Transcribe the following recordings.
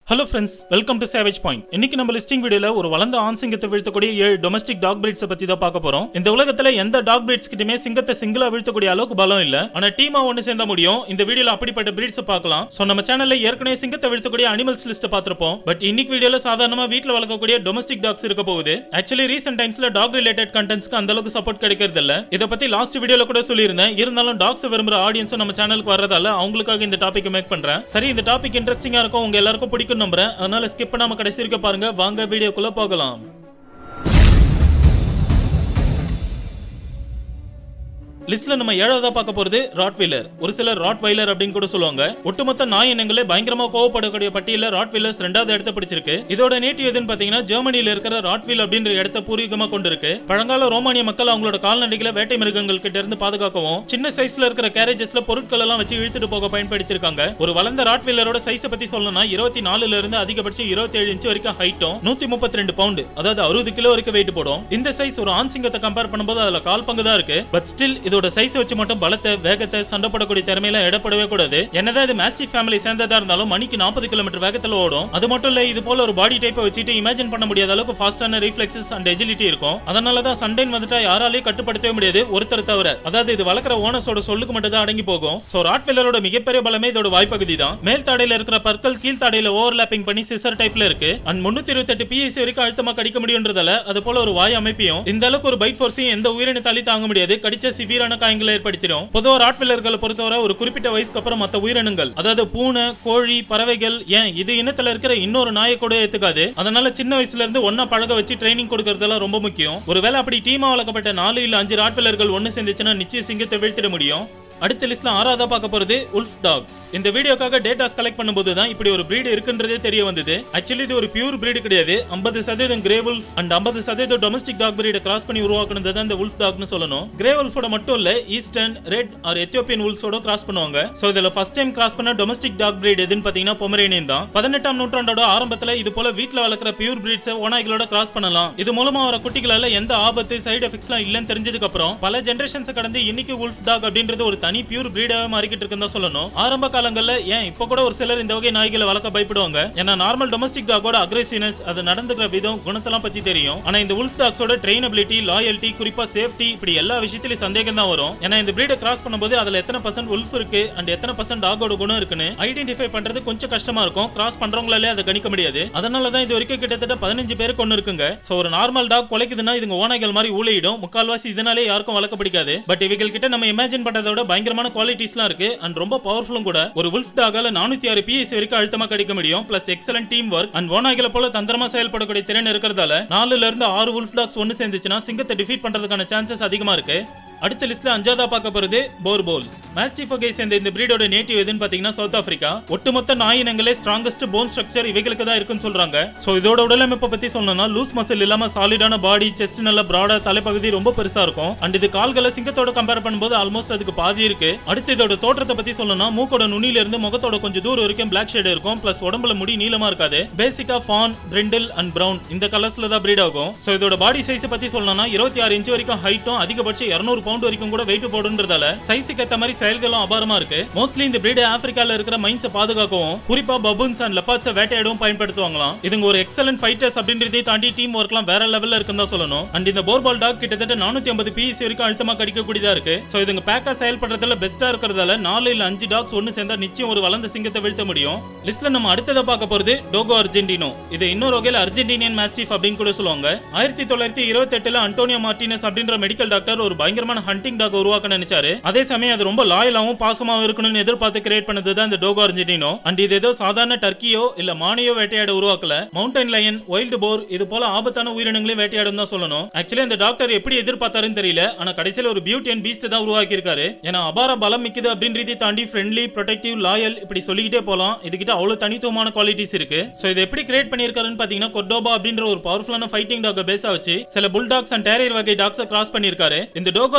hello friends welcome to savage point இன்னைக்கு நம்ம listing வீடியோல ஒரு வளர்ந்த ஆண் சிங்கத்தை வீழ்த்தக்கூடிய ஏழு டொமஸ்டிக் டாக் பிரீட்ஸ் பத்தி தான் பார்க்க போறோம் இந்த உலகத்துல எந்த டாக் பிரீட்ஸ் கிட்டயுமே சிங்கத்தை சிங்கிளா வீழ்த்தக்கூடிய அளவுக்கு பலம் இல்ல ஆனா டீமா ஒன்னு சேர்ந்த முடியும் இந்த வீடியோல அப்படிப்பட்ட பிரீட்ஸ் பார்க்கலாம் சோ நம்ம சேனல்ல ஏற்கனவே சிங்கத்தை வீழ்த்தக்கூடிய அனிமல்ஸ் லிஸ்ட் பார்த்திருப்போம் பட் இன்னைக்கு வீடியோல சாதாரணமா வீட்ல வளர்க்கக்கூடிய டொமஸ்டிக் டாக்ஸ் இருக்க போகுது ஆக்சுவலி ரீசெண்ட் டைம்ஸ்ல டாக் ரிலேட்டட் கண்டென்ட்ஸ்க்கு அந்த அளவுக்கு சப்போர்ட் கிடைக்கிறது இல்ல இத பத்தி லாஸ்ட் வீடியோல கூட சொல்லியிருந்தேன் இருந்தாலும் டாக்ஸ் விரும்புற ஆடியன்ஸும் நம்ம சேனலுக்கு வரதால அவங்களுக்காக இந்த டாபிக் மேக் பண்றேன் சரி இந்த டாபிக் இன்ட்ரெஸ்டிங்கா இருக்கும் உங்க எல்லாருக்கும் பிடிக்கும் நம்புறேன் அதனால ஸ்கிப் பண்ணாம கடைசி வரைக்கும் பாருங்க வாங்க வீடியோக்குள்ள போகலாம் லிஸ்ட்ல நம்ம ஏழாவதா பார்க்க போறது ராட்வீலர் ஒரு சிலர் ராட் வைலர் அப்படின்னு கூட சொல்லுவாங்க ஒட்டுமொத்த நாய் இனங்களே பயங்கரமா கோவப்படக்கூடிய பட்டியல ராட்வீலர்ஸ் ரெண்டாவது இடத்த பிடிச்சிருக்கு இதோட நேட்டிவ் எதுன்னு பாத்தீங்கன்னா ஜெர்மனில இருக்கிற ராட்வீல் அப்படின்ற இடத்த பூர்வீகமா கொண்டிருக்கு பழங்கால ரோமானிய மக்கள் அவங்களோட கால்நடைகளை வேட்டை மிருகங்கள் கிட்ட இருந்து பாதுகாக்கவும் சின்ன சைஸ்ல இருக்கிற கேரேஜஸ்ல பொருட்கள் எல்லாம் வச்சு இழுத்துட்டு போக பயன்படுத்திருக்காங்க ஒரு வளர்ந்த ராட்வீலரோட சைஸை பத்தி சொல்லணும்னா இருபத்தி நாலுல இருந்து அதிகபட்சம் இருபத்தி ஏழு இன்ச் வரைக்கும் ஹைட்டும் நூத்தி முப்பத்தி ரெண்டு பவுண்டு அதாவது அறுபது கிலோ வரைக்கும் வெயிட் போடும் இந்த சைஸ் ஒரு ஆண் சிங்கத்தை கம்பேர் பண்ணும்போது அதுல கால் பங்கு தான் இருக்கு பட் ஸ்டில் இதோட சைஸ் வச்சு மட்டும் பலத்தை வேகத்தை சண்டை போடக்கூடிய திறமையில இடப்படவே கூடாது என்னதான் இது மேஸ்டிக் ஃபேமிலி சேர்ந்ததா இருந்தாலும் மணிக்கு நாற்பது கிலோமீட்டர் வேகத்துல ஓடும் அது மட்டும் இல்ல இது போல ஒரு பாடி டைப்பை வச்சுட்டு இமேஜின் பண்ண முடியாத அளவுக்கு ஃபாஸ்டான ரிஃப்ளெக்சஸ் அண்ட் எஜிலிட்டி இருக்கும் அதனால தான் சண்டைன் வந்துட்டா யாராலையும் கட்டுப்படுத்தவே முடியாது ஒருத்தர் தவிர அதாவது இது வளர்க்குற ஓனர்ஸோட சொல்லுக்கு மட்டும் தான் அடங்கி போகும் சோ ராட்வெல்லரோட மிகப்பெரிய பலமே இதோட வாய்ப்பகுதி தான் மேல் தாடையில இருக்கிற பற்கள் கீழ் தாடையில ஓவர்லாப்பிங் பண்ணி சிசர் டைப்ல இருக்கு அண்ட் முன்னூத்தி இருபத்தெட்டு பிஎஸ்சி வரைக்கும் அழுத்தமா கடிக்க முடியுன்றதால அது போல ஒரு வாய் அமைப்பையும் இந்த அளவுக்கு ஒரு பைட் ஃபோர்ஸையும் எந்த உயிரினத்தாலையும் தாங்க முடியாது கடிச்ச சிவியரான காயங்களை ஏற்படுத்திடும் பொதுவா ராட்வெல்லர்களை பொறுத்தவரை ஒரு குறிப்பிட்ட வயசுக்கு அப்புறம் மத்த உயிரினங்கள் அதாவது பூனை கோழி பறவைகள் ஏன் இது இனத்துல இருக்கிற இன்னொரு நாயை கூட ஏத்துக்காது அதனால சின்ன வயசுல இருந்து ஒன்னா பழக வச்சு ட்ரைனிங் கொடுக்கறதெல்லாம் ரொம்ப முக்கியம் ஒருவேளை அப்படி டீமா வளர்க்கப்பட்ட நாலு இல்ல அஞ்சு ராட்வெல்லர்கள் ஒன்னு சேர்ந்துச்சுன்னா நிச்சயம் சிங்கத்தை வீழ்த்திட முடியும் அடுத்த லிஸ்ட்ல ஆறாவதா பார்க்க போறது உல்ஃப் டாக் இந்த வீடியோக்காக டேட்டாஸ் கலெக்ட் பண்ணும்போது தான் இப்படி ஒரு பிரீடு இருக்குன்றதே தெரிய வந்தது ஆக்சுவலி இது ஒரு பியூர் பிரீடு கிடையாது 50% சதவீதம் கிரே உல்ஃப் அண்ட் 50% சதவீதம் டொமஸ்டிக் டாக் பிரீடை கிராஸ் பண்ணி உருவாக்குனது தான் இந்த உல்ஃப் டாக்னு சொல்லணும் கிரே உல்ஃபோட மட்டும் இல்ல ஈஸ்டர்ன் ரெட் ஆர் எத்தியோப்பியன் உல்ஸோட கிராஸ் பண்ணுவாங்க சோ இதுல ஃபர்ஸ்ட் டைம் கிராஸ் பண்ண டொமஸ்டிக் டாக் பிரீட் எதுன்னு பாத்தீங்கன்னா பொமரேனியன் தான் பதினெட்டாம் நூற்றாண்டோட ஆரம்பத்துல இது போல வீட்ல வளர்க்குற பியூர் பிரீட்ஸை ஓநாய்களோட கிராஸ் பண்ணலாம் இது மூலமா வர குட்டிகளால எந்த ஆபத்து சைடு எஃபெக்ட்ஸ்லாம் இல்லைன்னு தெரிஞ்சதுக்கு அப்புறம் பல ஜெனரேஷன்ஸ் கடந்து இன்னைக்கு உல்ஃப் டாக் அப்படின்றது ஒரு தனி பியூர் பிரீடாக மாறிக்கிட்டு இருக்குன்னு தான் சொல்லணும் ஆரம்ப காலங்கள்ல ஏன் இப்ப கூட ஒரு சிலர் இந்த வகை நாய்களை வளர்க்க பயப்படுவாங்க ஏன்னா நார்மல் டொமஸ்டிக் டாகோட அக்ரெசிவ்னஸ் அது நடந்துக்கிற விதம் குணத்தெல்லாம் பத்தி தெரியும் ஆனா இந்த உல்ஃப் டாக்ஸோட ட்ரெயினபிலிட்டி லாயல்ட்டி குறிப்பா சேஃப்டி இப்படி எல்லா விஷயத்திலும் சந்தேகம் தான் வரும் ஏன்னா இந்த பிரீடை கிராஸ் பண்ணும்போது அதுல எத்தனை பர்சன்ட் உல்ஃப் இருக்கு அண்ட் எத்தனை பர்சன்ட் டாகோட குணம் இருக்குன்னு ஐடென்டிஃபை பண்றது கொஞ்சம் கஷ்டமா இருக்கும் கிராஸ் பண்றவங்களாலே அதை கணிக்க முடியாது அதனால தான் இது வரைக்கும் கிட்டத்தட்ட பதினஞ்சு பேருக்கு ஒன்று இருக்குங்க சோ ஒரு நார்மல் டாக் குலைக்குதுன்னா இதுங்க ஓநாய்கள் மாதிரி ஊழையிடும் முக்கால்வாசி இதனாலே யாருக்கும் வளர்க்க பிடிக்காது பட் இவைகள் கிட்ட நம்ம இமேஜின் பண்றதோட பயங்கரமான குவாலிட்டிஸ்லாம் இருக்கு அண்ட் ரொம்ப பவர்ஃபுல்லும் கூட ஒரு உல்ஃப் டாகால நானூத்தி ஆறு பிஎஸ் வரைக்கும் அழுத்தமா கிடைக்க முடியும் plus excellent team work and ஓநாய்களை போல தந்திரமா செயல்படக்கூடிய திறன் இருக்கிறதால நாலுல இருந்து ஆறு உல்ஃப் டாக்ஸ் ஒன்னு சேர்ந்துச்சுன்னா சிங்கத்தை டிஃபீட் பண்றதுக்கான சான்சஸ் அதிகமா இருக்கு அடுத்த லிஸ்ட்ல அஞ்சாவதா பார்க்க போறது போர்போல் மாஸ்டிஃப் வகை சேர்ந்த இந்த பிரீடோட நேட்டிவ் எதுன்னு பாத்தீங்கன்னா சவுத் ஆப்பிரிக்கா ஒட்டுமொத்த நாய் இனங்களே ஸ்ட்ராங்கஸ்ட் போன் ஸ்ட்ரக்சர் இவைகளுக்கு தான் இருக்குன்னு சொல்றாங்க சோ இதோட உடலமைப்பை பத்தி சொல்லணும்னா லூஸ் மசில் இல்லாம சாலிடான பாடி செஸ்ட் நல்ல பிராடா தலைப்பகுதி ரொம்ப பெருசா இருக்கும் அண்ட் இது கால்களை சிங்கத்தோட கம்பேர் பண்ணும்போது ஆல்மோஸ்ட் அதுக்கு பாதி இருக்கு அடுத்து இதோட தோற்றத்தை பத்தி சொல்லணும்னா மூக்கோட நுனியில இருந்து முகத்தோட கொஞ்சம் தூரம் வரைக்கும் பிளாக் ஷேட் இருக்கும் பிளஸ் உடம்புல முடி நீளமா இருக்காது பேசிக்கா ஃபான் பிரிண்டில் அண்ட் பிரவுன் இந்த கலர்ஸ்ல தான் பிரீட் ஆகும் சோ இதோட பாடி சைஸ் பத்தி சொல்லணும்னா இருபத்தி ஆறு இன்ச் வரைக்கும் ஹைட்டும் அதிகபட்சம் இருநூறு பவுண்ட் வரைக்கும் கூட வெயிட் போடுன்றதால சைஸுக்கு ஏத்த மாதிரி செயல்களும் அபாரமா இருக்கு மோஸ்ட்லி இந்த பிரீடு ஆப்பிரிக்கால இருக்கிற மைன்ஸை பாதுகாக்கவும் குறிப்பா பபுன்ஸ் அண்ட் லெப்பாட்ஸை வேட்டையாடவும் பயன்படுத்துவாங்களாம் இதுங்க ஒரு எக்ஸலன்ட் ஃபைட்டர்ஸ் அப்படின்றதே தாண்டி டீம் ஒர்க்லாம் வேற லெவல்ல இருக்குன்னு தான் சொல்லணும் அண்ட் இந்த போர்பால் டாக் கிட்டத்தட்ட நானூத்தி ஐம்பது பிஎஸ் வரைக்கும் அழுத்தமா கடிக்கக்கூடியதா இருக்கு சோ இதுங்க பேக்கா செயல்படுறதுல பெஸ்டா இருக்கிறதால நாலு இல்ல அஞ்சு டாக்ஸ் ஒன்னு சேர்ந்தா நிச்சயம் ஒரு வளர்ந்த சிங்கத்தை வீழ்த்த முடியும் லிஸ்ட்ல நம்ம அடுத்ததை பார்க்க போறது டோகோ அர்ஜென்டினோ இது இன்னொரு வகையில அர்ஜென்டினியன் மாஸ்டிஃப் அப்படின்னு கூட சொல்லுவாங்க ஆயிரத்தி தொள்ளாயிரத்தி இருபத்தி எட்டுல அண்டோனியோ மார்டினஸ் அப்படின்ற மெடிக்கல் டாக்டர் ஒரு பயங்கரமான ஹண்டிங் டாக் உருவாக்க நினைச்சாரு அதே சமயம் அது ரொம்ப லாயலாவும் பாசமாவும் இருக்கணும்னு எதிர்பார்த்து கிரியேட் பண்ணது தான் இந்த டோகோ அர்ஜென்டினோ அண்ட் இது ஏதோ சாதாரண டர்க்கியோ இல்ல மானியோ வேட்டையாட உருவாக்கல மவுண்டன் லயன் வைல்டு போர் இது போல ஆபத்தான உயிரினங்களையும் வேட்டையாடும் தான் சொல்லணும் ஆக்சுவலி அந்த டாக்டர் எப்படி எதிர்பார்த்தாருன்னு தெரியல ஆனா கடைசியில ஒரு பியூட்டி அண்ட் பீஸ்ட் தான் உருவாக்கி இருக்காரு ஏன்னா அபார பலம் மிக்குது அப்படின்றதை தாண்டி ஃப்ரெண்ட்லி ப்ரொடெக்டிவ் லாயல் இப்படி சொல்லிக்கிட்டே போலாம் இதுகிட்ட அவ்வளவு தனித்துவமான குவாலிட்டிஸ் இருக்கு சோ இது எப்படி கிரியேட் பண்ணிருக்காருன்னு பாத்தீங்கன்னா கொர்டோபா அப்படின்ற ஒரு பவர்ஃபுல்லான ஃபைட்டிங் டாக் பேஸா வச்சு சில புல் டாக்ஸ் அண்ட் டேரியர் வகை டாக்ஸை கிராஸ் பண்ணிருக்காரு இந்த டோகோ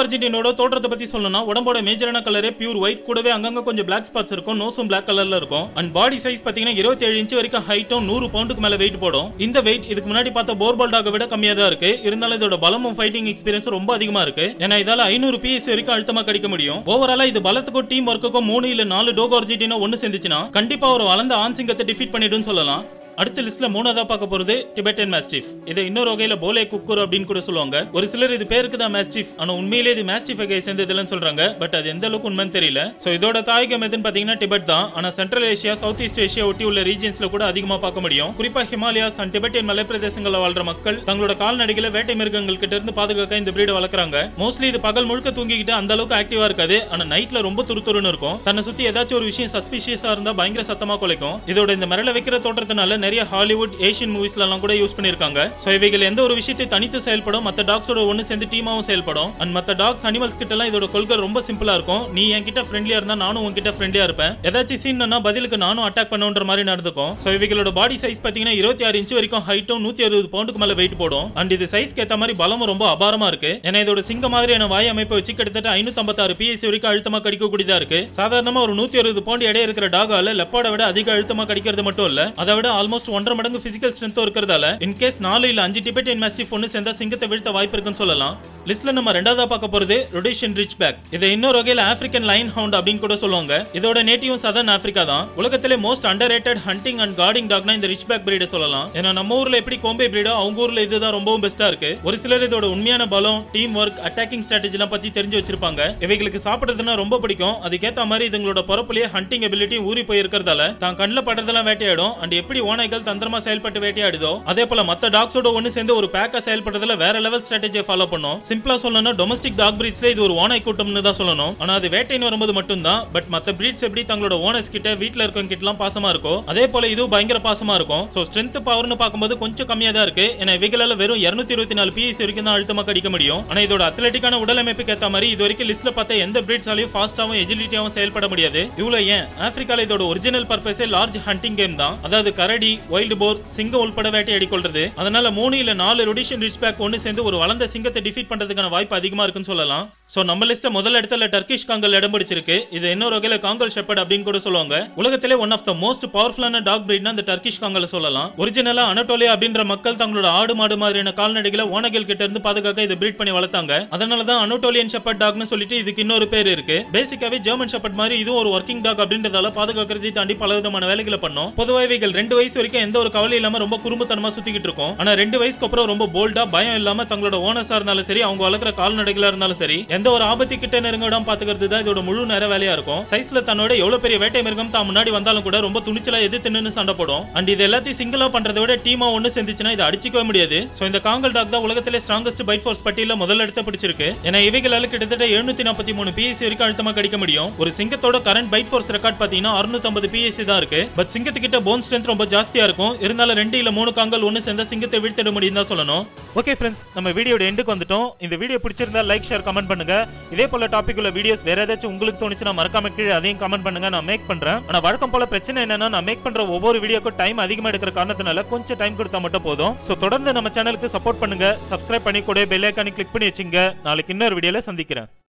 அர்ஜென்டினோட தோற்றத்தை பத்தி சொல்லணும்னா உடம்போட மேஜரான கலரே பியூர் ஒயிட் கூடவே அங்கங்க கொஞ்சம் பிளாக் ஸ்பாட்ஸ் இருக்கும் நோஸும் பிளாக் கலர்ல இருக்கும் அண்ட் பாடி சைஸ் பாத்தீங்கன்னா 27 இன்ச் வரைக்கும் ஹைட்டும் நூறு பவுண்டுக்கு மேல வெயிட் போடும் இந்த வெயிட் இதுக்கு முன்னாடி பார்த்த போர்பால் டாக விட கம்மியா தான் இருக்கு இருந்தாலும் இதோட பலமும் ஃபைட்டிங் எக்ஸ்பீரியன்ஸ் ரொம்ப அதிகமா இருக்கு ஏன்னா இதால ஐநூறு பிஎஸ் வரைக்கும் அழுத்தமா கடிக்க முடியும் ஓவராலா இது பலத்துக்கும் டீம் ஒர்க்குக்கும் மூணு இல்ல நாலு டோகோ அர்ஜென்டினா ஒன்னு சேர்ந்துச்சுன்னா கண்டிப்பா ஒரு வளர்ந்த ஆண் சிங்கத்தை டிஃபீட் பண்ணிடுன்னு சொல்லலாம் அடுத்த லிஸ்ட்ல மூணாவதா பார்க்க போறது டிபெட்டன் மேஸ்டிஃப் இது இன்னொரு வகையில போலே குக்கூர் அப்படின்னு கூட சொல்லுவாங்க ஒரு சிலர் இது பேருக்கு தான் மேஸ்டிஃப் ஆனா உண்மையிலே இது மேஸ்டிஃப் வகையை சேர்ந்ததுலன்னு சொல்றாங்க பட் அது எந்த அளவுக்கு உண்மைன்னு தெரியல சோ இதோட தாயகம் எதுன்னு பாத்தீங்கன்னா டிபெட் தான் ஆனா central Asia south east Asia ஒட்டி உள்ள ரீஜன்ஸ்ல கூட அதிகமா பார்க்க முடியும் குறிப்பா ஹிமாலயாஸ் அண்ட் டிபெட்டியன் மலைப்பிரதேசங்களில் வாழ்ற மக்கள் தங்களோட கால்நடைகளை வேட்டை மிருகங்கள் கிட்ட இருந்து பாதுகாக்க இந்த பிரீடை வளர்க்குறாங்க மோஸ்ட்லி இது பகல் முழுக்க தூங்கிக்கிட்டு அந்த அளவுக்கு ஆக்டிவா இருக்காது ஆனா நைட்ல ரொம்ப துருதுருன்னு இருக்கும் தன்னை சுத்தி ஏதாச்சும் ஒரு விஷயம் சஸ்பிஷியஸா இருந்தா பயங்கர சத்தமா குலைக்கும் இதோட இந்த மிரள வைக்கிற தோற்றத்தினால நிறைய ஹாலிவுட் ஏஷியன் மூவிஸ்ல எல்லாம் கூட யூஸ் பண்ணிருக்காங்க சோ இவைகள் எந்த ஒரு விஷயத்தை தனித்து செயல்படும் மத்த டாக்ஸோட ஒன்னு சேர்ந்து டீமாவும் செயல்படும் அண்ட் மத்த டாக்ஸ் அனிமல்ஸ் கிட்ட எல்லாம் இதோட கொள்கை ரொம்ப சிம்பிளா இருக்கும் நீ என்கிட்ட ஃப்ரெண்ட்லியா இருந்தா நானும் உன்கிட்ட ஃப்ரெண்ட்லியா இருப்பேன் ஏதாச்சும் சீன்னா பதிலுக்கு நானும் அட்டாக் பண்ணுன்ற மாதிரி நடந்துக்கும் சோ இவைகளோட பாடி சைஸ் பாத்தீங்கன்னா இருபத்தி ஆறு இன்ச் வரைக்கும் ஹைட்டும் நூத்தி அறுபது பவுண்டுக்கு மேல வெயிட் போடும் அண்ட் இது சைஸ்க்கு ஏத்த மாதிரி பலமும் ரொம்ப அபாரமா இருக்கு ஏன்னா இதோட சிங்க மாதிரியான வாய் அமைப்பை வச்சு கிட்டத்தட்ட ஐநூத்தி ஐம்பத்தாறு பிஎஸ் வரைக்கும் அழுத்தமா கடிக்கக்கூடியதா இருக்கு சாதாரணமா ஒரு நூத்தி அறுபது பவுண்ட் எடை இருக்கிற டாகால லெப்பாட விட அதிக அழுத்தமா கடிக்கிறது மட்டும் இல்ல அதை விட ஆல்மோஸ்ட் ஒன்றரை மடங்கு பிசிக்கல் ஸ்ட்ரென்த்தும் இருக்கிறதால இன்கேஸ் நாலு இல்ல அஞ்சு டிபெட்டியன் மேஸ்டிஃப் ஒன்னு சேர்ந்தா சிங்கத்தை வீழ்த்த வாய்ப்பு இருக்குன்னு சொல்லலாம் லிஸ்ட்ல நம்ம ரெண்டாவதா பார்க்க போறது ரொடேஷன் ரிச் பேக் இதை இன்னொரு வகையில ஆப்பிரிக்கன் லைன் ஹவுண்ட் அப்படின்னு கூட சொல்லுவாங்க இதோட நேட்டிவும் சதர்ன் ஆப்பிரிக்கா தான் உலகத்திலே most under rated hunting and guarding டாக்னா இந்த ரிச் பேக் பிரீடை சொல்லலாம் ஏன்னா நம்ம ஊர்ல எப்படி கோம்பே பிரீடோ அவங்க ஊர்ல இதுதான் ரொம்பவும் பெஸ்டா இருக்கு ஒரு சிலர் இதோட உண்மையான பலம் டீம் ஒர்க் அட்டாக்கிங் ஸ்ட்ராட்டஜி எல்லாம் பத்தி தெரிஞ்சு வச்சிருப்பாங்க இவைகளுக்கு சாப்பிடுறதுன்னா ரொம்ப பிடிக்கும் அதுக்கேத்த மாதிரி இதுங்களோட பொறுப்புலயே ஹண்டிங் எபிலிட்டி ஊறி போய் இருக்கிறதால தான் கண்ணில் படுறதெல்லாம் வேட்டையாடும் அண்ட் எப்படி ஓனைகள் தந்திரமா செயல்பட்டு வேட்டையாடுதோ அதே போல மத்த டாக்ஸோட ஒன்னு சேர்ந்து ஒரு பேக்கா செயல்படுறதுல வேற லெவல் ஸ்ட்ராட்டஜியை ஃபாலோ பண்ணும் சிம்பிளா சொல்லணும்னா டொமஸ்டிக் டாக் பிரீட்ஸ்ல இது ஒரு ஓனை கூட்டம்னு தான் சொல்லணும் ஆனா அது வேட்டைன்னு வரும்போது மட்டும்தான் பட் மத்த பிரீட்ஸ் எப்படி தங்களோட ஓனர்ஸ் கிட்ட வீட்ல இருக்கவங்க கிட்ட எல்லாம் பாசமா இருக்கும் அதே போல இதுவும் பயங்கர பாசமா இருக்கும் சோ ஸ்ட்ரென்த் பவர்னு பார்க்கும்போது கொஞ்சம் கம்மியா தான் இருக்கு ஏன்னா இவைகளால வெறும் 224 இருபத்தி நாலு பிஎஸ் வரைக்கும் தான் அழுத்தமா கடிக்க முடியும் ஆனா இதோட அத்லட்டிக்கான உடல் அமைப்புக்கு ஏத்த மாதிரி இது வரைக்கும் லிஸ்ட்ல பார்த்த எந்த பிரீட்ஸாலையும் ஃபாஸ்டாவும் எஜிலிட்டியாவும் செயல்பட முடியாது இவ்வளவு ஏன் ஆப்பிரிக்கால இதோட ஒரிஜினல் பர்பஸே லார்ஜ் ஹண்டிங் கேம் தான் அதாவது கரடி வைல்டு போர் சிங்கம் உள்பட வேட்டையாடி கொள்றது அதனால மூணு இல்ல நாலு ரொடிஷன் ரிச் பேக் ஒன்னு சேர்ந்து ஒரு வளர்ந்த சிங்கத்தை டிஃபீட் பண்றதுக்கான வாய்ப்பு அதிகமா இருக்குன்னு சொல்லலாம் சோ நம்ம லிஸ்ட்ல முதல் இடத்துல டர்கிஷ் காங்கல் இடம் பிடிச்சிருக்கு இது இன்னொரு வகையில காங்கல் ஷெப்பர்ட் அப்படின்னு கூட சொல்லுவாங்க உலகத்திலே ஒன் ஆஃப் த மோஸ்ட் பவர்ஃபுல்லான டாக் பிரீட்னா இந்த டர்கிஷ் காங்கல சொல்லலாம் ஒரிஜினலா அனட்டோலியா அப்படின்ற மக்கள் தங்களோட ஆடு மாடு மாதிரியான கால்நடைகளை ஓனகள் கிட்ட இருந்து பாதுகாக்க இதை பிரீட் பண்ணி வளர்த்தாங்க அதனால தான் அனட்டோலியன் ஷெப்பர்ட் டாக்னு சொல்லிட்டு இதுக்கு இன்னொரு பேர் இருக்கு பேசிக்காவே ஜெர்மன் ஷெப்பர்ட் மாதிரி இதுவும் ஒரு ஒர்க்கிங் டாக் அப்படின்றதால பாதுகாக்கிறதை தாண்டி பல விதமான வேலைகளை பண்ணும் பொதுவா இவைகள் ரெண்டு வயசு வரைக்கும் எந்த ஒரு கவலை இல்லாம ரொம்ப குறும்புத்தனமா சுத்திக்கிட்டு இருக்கும் ஆனா ரெண்டு வயசுக்கு அப்புறம் ரொம்ப போல்டா பயம் இல்லாம தங்களோட ஓனர்ஸா இருந்தாலும் சரி அவங்க வளர்க்குற கால்நடைகளா இருந்தாலும் சரி எந்த ஒரு ஆபத்து கிட்ட நெருங்க விடாம பாத்துக்கிறது தான் இதோட முழு நேர வேலையா இருக்கும் சைஸ்ல தன்னோட எவ்வளவு பெரிய வேட்டை மிருகம் தான் முன்னாடி வந்தாலும் கூட ரொம்ப துணிச்சலா எதிர்த்து நின்னு சண்டை போடும் அண்ட் இது எல்லாத்தையும் சிங்கிளா பண்றதை விட டீமா ஒண்ணு சேர்ந்துச்சுன்னா இதை அடிச்சுக்கவே முடியாது சோ இந்த காங்கல் டாக் தான் உலகத்திலே ஸ்ட்ராங்கஸ்ட் பைட் ஃபோர்ஸ் பட்டியல முதல் இடத்தை பிடிச்சிருக்கு ஏன்னா இவைகளால கிட்டத்தட்ட எழுநூத்தி நாற்பத்தி மூணு பிஎஸ்சி வரைக்கும் அழுத்தமா கடிக்க முடியும் ஒரு சிங்கத்தோட கரண்ட் பைட் ஃபோர்ஸ் ரெக்கார்ட் பாத்தீங்கன்னா அறுநூத்தி ஐம்பது பிஎஸ்சி தான் இருக்கு பட் சிங்கத்துக்கிட்ட போன் ஸ்ட்ரென்த் ரொம்ப ஜாஸ்தியா இருக்கும் இருந்தாலும் ரெண்டு இல்ல மூணு காங்கல் ஒண்ணு சேர்ந்தா சிங்கத்தை வீழ்த்திட முடியும் தான் சொல்லணும் ஓகே ஃப்ரெண்ட்ஸ் நம்ம வீடியோட எண்டுக்கு வந்துட்டோம் இந்த வீடியோ பிடிச்சிருந்தா லைக் ஷேர் கமெண்ட் பண்ணுங்க இதே போல டாபிக் உள்ள வீடியோஸ் வேற ஏதாச்சும் உங்களுக்கு தோணுச்சுன்னா மறக்காம கீழே அதையும் கமெண்ட் பண்ணுங்க நான் மேக் பண்றேன் ஆனா வழக்கம் போல பிரச்சனை என்னன்னா நான் மேக் பண்ற ஒவ்வொரு வீடியோக்கும் டைம் அதிகமா எடுக்கிற காரணத்தினால கொஞ்சம் டைம் கொடுத்தா மட்டும் போதும் சோ தொடர்ந்து நம்ம சேனலுக்கு சப்போர்ட் பண்ணுங்க சப்ஸ்கிரைப் பண்ணி கூட பெல் ஐக்கானை கிளிக் பண்ணி வச்சுங்க நாளைக்கு இன்னொரு வீடியோல சந்திக்கிறேன்